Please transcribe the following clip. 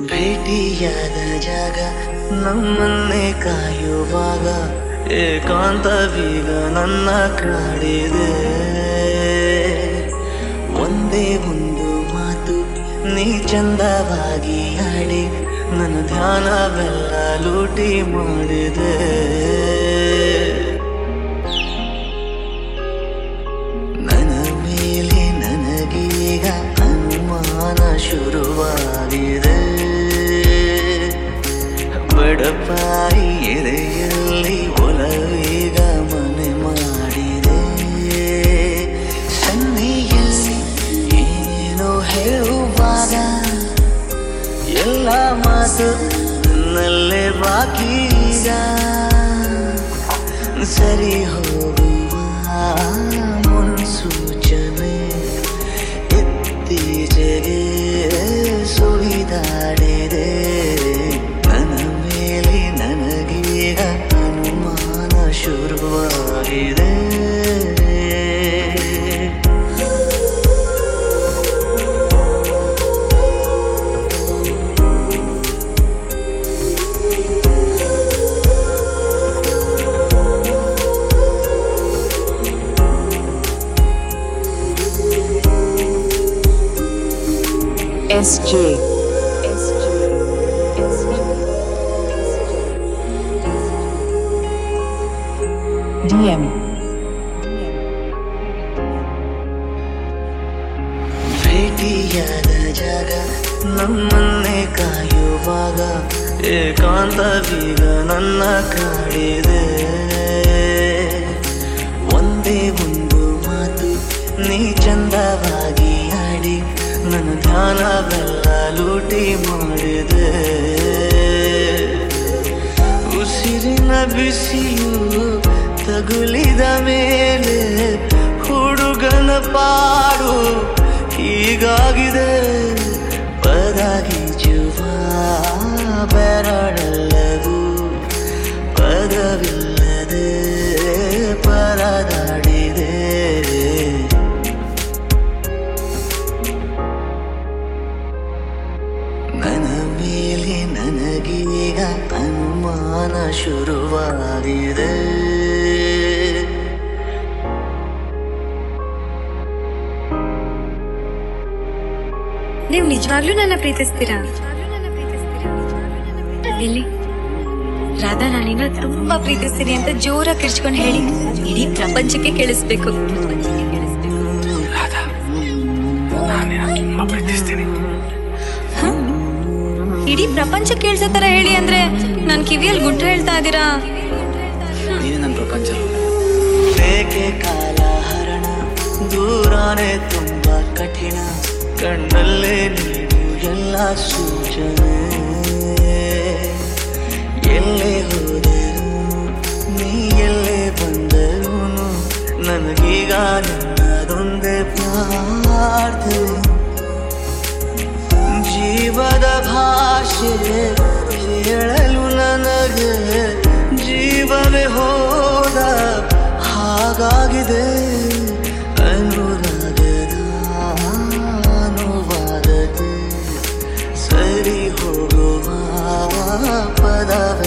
ಭೇಟಿಯಾದ ಜಾಗ ನಮ್ಮನ್ನೇ ಕಾಯುವಾಗ ಏಕಾಂತವೀಗ ನನ್ನ ಕಾಡಿದೆ ಒಂದೇ ಒಂದು ಮಾತು ನೀ ಚಂದವಾಗಿ ಆಡಿ ನನ್ನ ಧ್ಯಾನವೆಲ್ಲ ಲೂಟಿ ಮಾಡಿದೆ ನನ್ನ ಮೇಲೆ ನನಗೀಗ ಅನುಮಾನ ಶುರುವಾಗಿದೆ ಬಡಪಾಯಿ ಎದೆಯಲ್ಲಿ ಒಲವೀಗ ಮನೆ ಮಾಡಿದೆ ಸನ್ನೆಯಲ್ಲಿ ಏನೋ ಹೇಳುವಾಗ ಎಲ್ಲ ಮಾತು ನನ್ನಲ್ಲೇ ಬಾಕಿ ಈಗ ಸರಿ ಹೋಗುವ ಮುನ್ಸೂಚನೆ ಇತ್ತೀಚೆಗೆ ಸುಳಿದಾಡಿದೆ ನನ್ನ ಮೇಲೆ ನನಗೀಗ ಅನುಮಾನ ಶುರುವಾಗಿದೆ SJ. DM. ಭೇಟಿಯಾದ ಜಾಗ ನಮ್ಮನ್ನೇ ಕಾಯುವಾಗ ಏಕಾಂತವೀಗ ನನ್ನ ಕಾಡಿದೆ ಒಂದೇ ಒಂದು ಮಾತು ನೀ ಚಂದವಾಗಿ ಆಡಿ ನನ್ನ ಧ್ಯಾನವೆಲ್ಲ ಲೂಟಿ ಮಾಡಿದೆ ಉಸಿರಿನ ಬಿಸಿಯು ತಗುಲಿದ ಮೇಲೆ ಹುಡುಗನ ಪಾಡು ಹೀಗಾಗಿದೆ ಪದಗಿಜುವ ಬೆರಳಲ್ಲದು ಪದವಿಲ್ಲದೆ ಪರದಾಡಿದೆ ನನ್ನ ಮೇಲೆ ನನಗೀಗ ಅನುಮಾನ ಶುರುವಾಗಿದೆ ನೀವು ನಿಜವಾಗ್ಲೂ ನನ್ನ ಪ್ರೀತಿಸ್ತೀರಾ ಎಲ್ಲಿ ರಾಧಾ ನಾನಿನ್ನ ತುಂಬಾ ಪ್ರೀತಿಸ್ತೀನಿ ಅಂತ ಜೋರಾಗಿ ಕಿರ್ಚ್ಕೊಂಡು ಹೇಳಿ ಇಡೀ ಪ್ರಪಂಚಕ್ಕೆ ಕೇಳಿಸ್ಬೇಕು ಹ? ಇಡೀ ಪ್ರಪಂಚ ಕೇಳ್ಸೋ ತರ ಹೇಳಿ ಅಂದ್ರೆ ನನ್ ಕಿವಿಯಲ್ಲಿ ಗುಡ್ಡ ಹೇಳ್ತಾ ಇದ್ದೀರಾ ನೀನು ನನ್ನ ಪ್ರಪಂಚ ಏಕೆ ಕಾಲ ಹರಣ ದೂರಾನೆ ತುಂಬಾ ಕಠಿಣ ಕಣ್ಣಲ್ಲೇ ನೀಡು ಎಲ್ಲ ಸೂಚನೆ ಎಲ್ಲೇ ಹೋದರು ನೀ ಎಲ್ಲೇ ಬಂದರು ನನಗೀಗ ನಿನ್ನದೊಂದೇ ಪ್ರಾರ್ಥನೆ ಜೀವದ ಭಾಷೆ ಹೇಳಲು ನನಗೆ ಜೀವವೇ ಹೋದ ಹಾಗಾಗಿದೆ ಅನುರಾಗದ ಅನುವಾದತೆ ಸರಿ ಹೋಗುವ ಪದವ